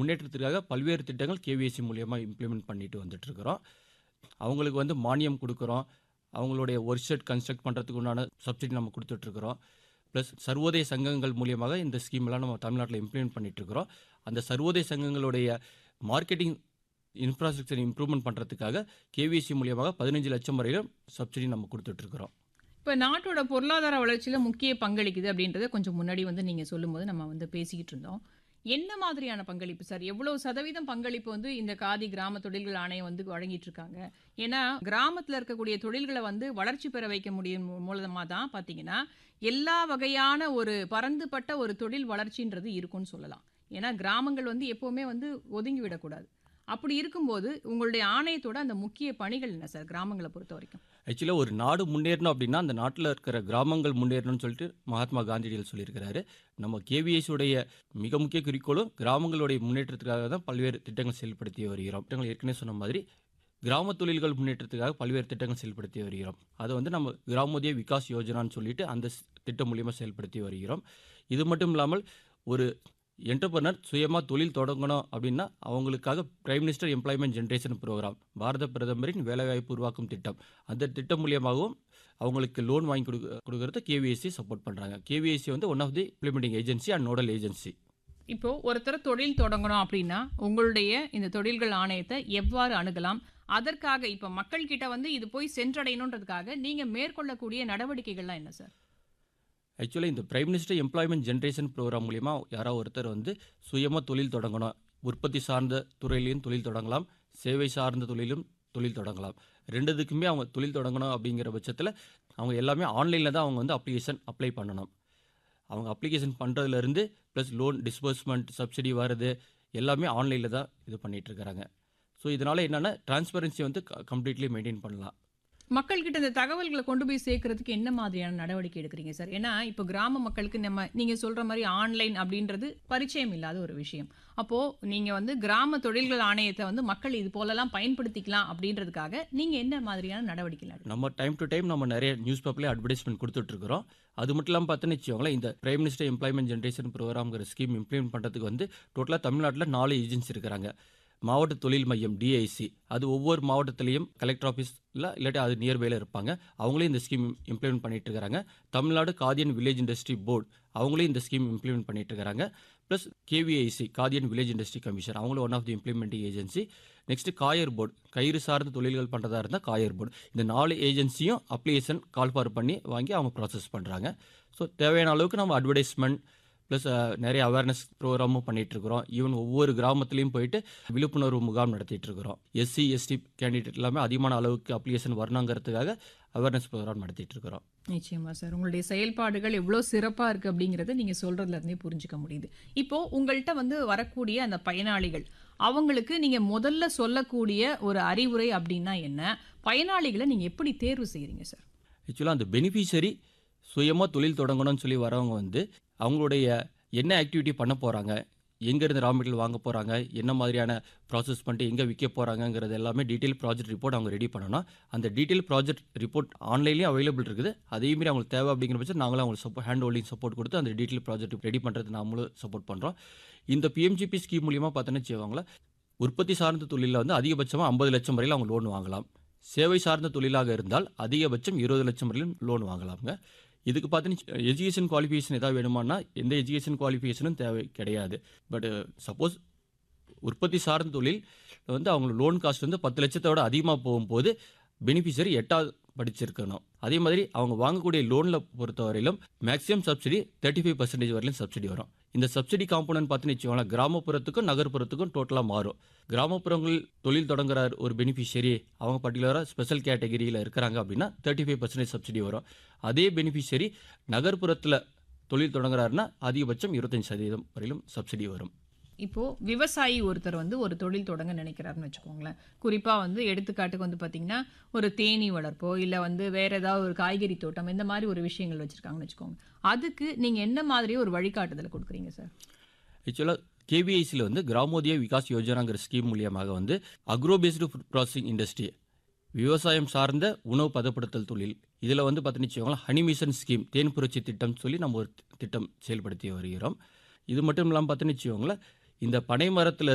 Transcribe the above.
முன்னேற்றத்திற்காக பல்வேறு திட்டங்கள் கேவிஎஸ்சி மூலியமாக இம்ப்ளிமெண்ட் பண்ணிட்டு வந்துட்டு இருக்கிறோம் அவங்களுக்கு வந்து மானியம் கொடுக்குறோம் அவங்களுடைய ஒர்க் ஷெட் கன்ஸ்ட்ரக்ட் பண்ணுறதுக்கு உண்டான சப்சிடி நம்ம கொடுத்துட்ருக்குறோம் ப்ளஸ் சர்வோதய சங்கங்கள் மூலியமாக இந்த ஸ்கீம்லாம் நம்ம தமிழ்நாட்டில் இம்ப்ளிமெண்ட் பண்ணிட்டு இருக்கிறோம் அந்த சர்வோதய சங்கங்களுடைய மார்க்கெட்டிங் இன்ஃப்ராஸ்ட்ரக்சர் இம்ப்ரூவ்மெண்ட் பண்ணுறதுக்காக கேவிஎஸ்சி மூலியமாக பதினஞ்சு லட்சம் வரையிலும் சப்சிடி நம்ம கொடுத்துட்ருக்குறோம் இப்போ நாட்டோட பொருளாதார வளர்ச்சியில் முக்கிய பங்களிக்குது அப்படின்றத கொஞ்சம் முன்னாடி வந்து நீங்கள் சொல்லும்போது நம்ம வந்து பேசிக்கிட்டு இருந்தோம் என்ன மாதிரியான பங்களிப்பு சார் எவ்வளவு சதவீதம் பங்களிப்பு வந்து இந்த காதி கிராம தொழில்கள் ஆணையம் வந்து வழங்கிட்டு இருக்காங்க ஏன்னா கிராமத்தில் இருக்கக்கூடிய தொழில்களை வந்து வளர்ச்சி பெற வைக்க முடியும் மூலமாக தான் பார்த்தீங்கன்னா எல்லா வகையான ஒரு பரந்துபட்ட ஒரு தொழில் வளர்ச்சின்றது இருக்கும்னு சொல்லலாம் ஏன்னா கிராமங்கள் வந்து எப்போவுமே வந்து ஒதுங்கி விடக்கூடாது அப்படி இருக்கும்போது உங்களுடைய ஆணையத்தோட அந்த முக்கிய பணிகள் என்ன சார் கிராமங்களை பொறுத்த வரைக்கும் ஆக்சுவலாக ஒரு நாடு முன்னேறணும் அப்படின்னா அந்த நாட்டில் இருக்கிற கிராமங்கள் முன்னேறணும்னு சொல்லிட்டு மகாத்மா காந்தியடிகள் சொல்லியிருக்கிறாரு நம்ம KVS உடைய மிக முக்கிய குறிக்கோளும் கிராமங்களுடைய முன்னேற்றத்துக்காக தான் பல்வேறு திட்டங்கள் செயல்படுத்தி வருகிறோம் திட்டங்கள் ஏற்கனவே சொன்ன மாதிரி கிராம தொழில்கள் முன்னேற்றத்துக்காக பல்வேறு திட்டங்கள் செயல்படுத்தி வருகிறோம் அதை வந்து நம்ம கிராமோதய விகாஸ் யோஜனான்னு சொல்லிட்டு அந்த ஸ்- திட்டம் மூலியமாக செயல்படுத்தி வருகிறோம் இது மட்டும் இல்லாமல் ஒரு என்டர்பிரனர் சுயமாக தொழில் தொடங்கணும் அப்படின்னா அவங்களுக்காக prime minister employment generation programme பாரத பிரதமரின் வேலைவாய்ப்பு உருவாக்கும் திட்டம் அந்த திட்டம் மூலியமாகவும் அவங்களுக்கு லோன் வாங்கி கொடுக்க கொடுக்கறது கேவிஎஸ்சி சப்போர்ட் பண்ணுறாங்க கேவிஎஸ்சி வந்து one of the implementing agency and nodal agency இப்போ ஒருத்தர் தொழில் தொடங்கணும் அப்படின்னா உங்களுடைய இந்த தொழில்கள் ஆணையத்தை எவ்வாறு அணுகலாம் அதற்காக இப்போ மக்கள் கிட்ட வந்து இது போய் சென்றடையணுன்றதுக்காக நீங்க மேற்கொள்ளக்கூடிய நடவடிக்கைகள்லாம் என்ன சார் ஆக்சுவலாக இந்த prime minister employment generation programme மூலிமா யாரோ ஒருத்தர் வந்து சுயமாக தொழில் தொடங்கணும் உற்பத்தி சார்ந்த துறையிலையும் தொழில் தொடங்கலாம் சேவை சார்ந்த தொழிலும் தொழில் தொடங்கலாம் ரெண்டுத்துக்குமே அவங்க தொழில் தொடங்கணும் அப்படிங்கிற பட்சத்தில் அவங்க எல்லாமே ஆன்லைனில் தான் அவங்க வந்து அப்ளிகேஷன் அப்ளை பண்ணணும் அவங்க அப்ளிகேஷன் பண்ணுறதுலேருந்து ப்ளஸ் லோன் டிஸ்பர்ஸ்மெண்ட் சப்சிடி வருது எல்லாமே ஆன்லைனில் தான் இது பண்ணிட்டு இருக்கிறாங்க ஸோ இதனால் என்னென்னா டிரான்ஸ்பரன்சி வந்து கம்ப்ளீட்லி மெயின்டைன் பண்ணலாம் மக்கள் கிட்ட இந்த தகவல்களை கொண்டு போய் சேர்க்கறதுக்கு என்ன மாதிரியான நடவடிக்கை எடுக்கிறீங்க சார் ஏன்னா இப்போ கிராம மக்களுக்கு நம்ம நீங்க சொல்ற மாதிரி ஆன்லைன் அப்படின்றது பரிச்சயம் இல்லாத ஒரு விஷயம் அப்போ நீங்க வந்து கிராம தொழில்கள் ஆணையத்தை வந்து மக்கள் இது போலலாம் பயன்படுத்திக்கலாம் அப்படின்றதுக்காக நீங்க என்ன மாதிரியான நடவடிக்கை எடுக்கிறீங்க? நம்ம டைம் டு டைம் நம்ம நிறைய நியூஸ் பேப்பர்லேயே அட்வர்டைஸ்மெண்ட் கொடுத்துட்ருக்குறோம் அது மட்டும் இல்லாமல் பார்த்தோன்னு வச்சுக்கோங்களேன் இந்த பிரைம் மினிஸ்டர் எம்ப்ளாய்மெண்ட் ஜென்ரேஷன் ப்ரோக்ராம்ங்கிற ஸ்கீம் இம்ப்ளிமெண்ட் பண்ணுறதுக்கு வந்து டோட்டலாக தமிழ்நாட்டில் நாலு ஏஜென்சி இருக்கிறாங்க மாவட்ட தொழில் மையம் டிஐசி அது ஒவ்வொரு மாவட்டத்திலையும் கலெக்டர் ஆஃபீஸில் இல்லாட்டி அது நியர்பையில் இருப்பாங்க அவங்களே இந்த ஸ்கீம் இம்ப்ளிமெண்ட் பண்ணிட்டு இருக்காங்க Tamil Nadu Khadi and village industry board அவங்களே இந்த ஸ்கீம் இம்ப்ளிமெண்ட் பண்ணிட்டு இருக்காங்க plus KVIC Khadi and village industry commission அவங்களும் one of the implementing agency next coir board கயிறு சார்ந்த தொழில்கள் பண்ணுறதா இருந்தால் காயர் போர்டு இந்த நாலு ஏஜென்சியும் அப்ளிகேஷன் கால் ஃபார் பண்ணி வாங்கி அவங்க ப்ராசஸ் பண்ணுறாங்க ஸோ தேவையான அளவுக்கு நம்ம அட்வர்டைஸ்மெண்ட் ப்ளஸ் நிறைய அவேர்னஸ் ப்ரோக்ராமும் பண்ணிட்டு இருக்கிறோம் ஈவன் ஒவ்வொரு கிராமத்துலேயும் போயிட்டு விழிப்புணர்வு முகாம் நடத்திட்டு இருக்கிறோம் எஸ்சி எஸ்டி கேண்டிடேட் எல்லாமே அதிகமான அளவுக்கு அப்ளிகேஷன் வரணுங்கிறதுக்காக அவேர்னஸ் ப்ரோக்ராம் நடத்திட்டு இருக்கிறோம் நிச்சயமா சார் உங்களுடைய செயல்பாடுகள் எவ்வளோ சிறப்பாக இருக்குது அப்படிங்கிறத நீங்கள் சொல்கிறதுல இருந்தே புரிஞ்சுக்க முடியுது இப்போ உங்கள்கிட்ட வந்து வரக்கூடிய அந்த பயனாளிகள் அவங்களுக்கு நீங்கள் முதல்ல சொல்லக்கூடிய ஒரு அறிவுரை அப்படின்னா என்ன பயனாளிகளை நீங்கள் எப்படி தேர்வு செய்கிறீங்க சார் ஆக்சுவலாக அந்த பெனிஃபிஷரி சுயமாக தொழில் தொடங்கணும்னு சொல்லி வரவங்க வந்து அவங்களுடைய என்ன ஆக்டிவிட்டி பண்ண போகிறாங்க எங்கேருந்து ரா மெட்டீரியல் வாங்க போகிறாங்க என்ன மாதிரியான ப்ராசஸ் பண்ணிட்டு எங்கே விற்க போகிறாங்கங்கிறது எல்லாமே டீட்டெயில் ப்ராஜெக்ட் ரிப்போர்ட் அவங்க ரெடி பண்ணணும் அந்த டீட்டெயில் ப்ராஜெக்ட் ரிப்போர்ட் ஆன்லைன்லேயும் அவைலபிள் இருக்குது அதே மாதிரி அவங்களுக்கு தேவை அப்படிங்கிற பட்சம் நாங்களும் அவங்களுக்கு சப்போர்ட் ஹேண்ட் ஹோல்டிங் சப்போர்ட் கொடுத்து அந்த டீட்டெயில் ப்ராஜெக்ட் ரெடி பண்ணுறது நாமளும் சப்போர்ட் பண்ணுறோம் இந்த பிஎம்ஜிபி ஸ்கீம் மூலியமாக பார்த்தோன்னு வச்சுக்கோங்களேன் உற்பத்தி சார்ந்த தொழிலில் வந்து அதிகபட்சமாக ஐம்பது லட்சம் வரையில் அவங்க லோன் வாங்கலாம் சேவை சார்ந்த தொழிலாக இருந்தால் அதிகபட்சம் இருபது லட்சம் வரையிலும் லோன் வாங்கலாம்ங்க இதுக்கு பார்த்தீங்கன்னா எஜுகேஷன் குவாலிஃபிகேஷன் ஏதாவது வேணுமானா எந்த எஜுகேஷன் குவாலிஃபிகேஷனும் தேவை கிடையாது பட் சப்போஸ் உற்பத்தி சார்ந்த தொழில் வந்து அவங்க லோன் காஸ்ட் வந்து பத்து லட்சத்தோட அதிகமாக போகும்போது பெனிஃபிஷரி எட்டாவது படிச்சிருக்கணும் அதே மாதிரி அவங்க வாங்கக்கூடிய லோனில் பொறுத்தவரையிலும் maximum subsidy thirty five percentage வரையிலும் சப்சிடி வரும் இந்த சப்சிடி காம்பனன்ட் பார்த்தீங்கன்னு வச்சுக்கோங்களேன் கிராமப்புறத்துக்கும் நகர்ப்புறத்துக்கும் டோட்டலாக மாறும் கிராமப்புறங்கள் தொழில் தொடங்குற ஒரு பெனிஃபிஷியரி அவங்க பர்டிகுலராக ஸ்பெஷல் கேட்டகரியில் இருக்கிறாங்க அப்படின்னா தேர்ட்டி ஃபைவ் பர்சன்டேஜ் சப்சிடி வரும் அதே பெனிஃபிஷியரி நகர்ப்புறத்தில் தொழில் தொடங்குறாருன்னா அதிகபட்சம் இருபத்தஞ்சு சதவீதம் வரையிலும் சப்சிடி வரும் இப்போ விவசாயி ஒருத்தர் வந்து ஒரு தொழில் தொடங்க நினைக்கிறாருன்னு வச்சுக்கோங்களேன் குறிப்பா வந்து எடுத்துக்காட்டுக்கு வந்து பாத்தீங்கன்னா ஒரு தேனீ வளர்ப்போ இல்ல வந்து வேற ஏதாவது ஒரு காய்கறி தோட்டம் இந்த மாதிரி ஒரு விஷயங்கள் வச்சிருக்காங்கன்னு வச்சுக்கோங்க அதுக்கு நீங்க என்ன மாதிரி ஒரு வழிகாட்டுதல் கொடுக்குறீங்க சார் ஆக்சுவலாக கேவிஐசியில் வந்து கிராமோதய விகாஸ் யோஜனாங்கிற ஸ்கீம் மூலியமாக வந்து agro based food processing industry விவசாயம் சார்ந்த உணவு பதப்படுத்தல் தொழில் இதில் வந்து பார்த்தீங்கன்னு வச்சுக்கோங்களேன் ஹனி மிஷன் ஸ்கீம் தேன் புரட்சி திட்டம் சொல்லி நம்ம ஒரு திட்டம் செயல்படுத்தி வருகிறோம் இது மட்டும் இல்லாமல் பார்த்தீங்கன்னு வச்சுக்கோங்களேன் இந்த பனை மரத்தில்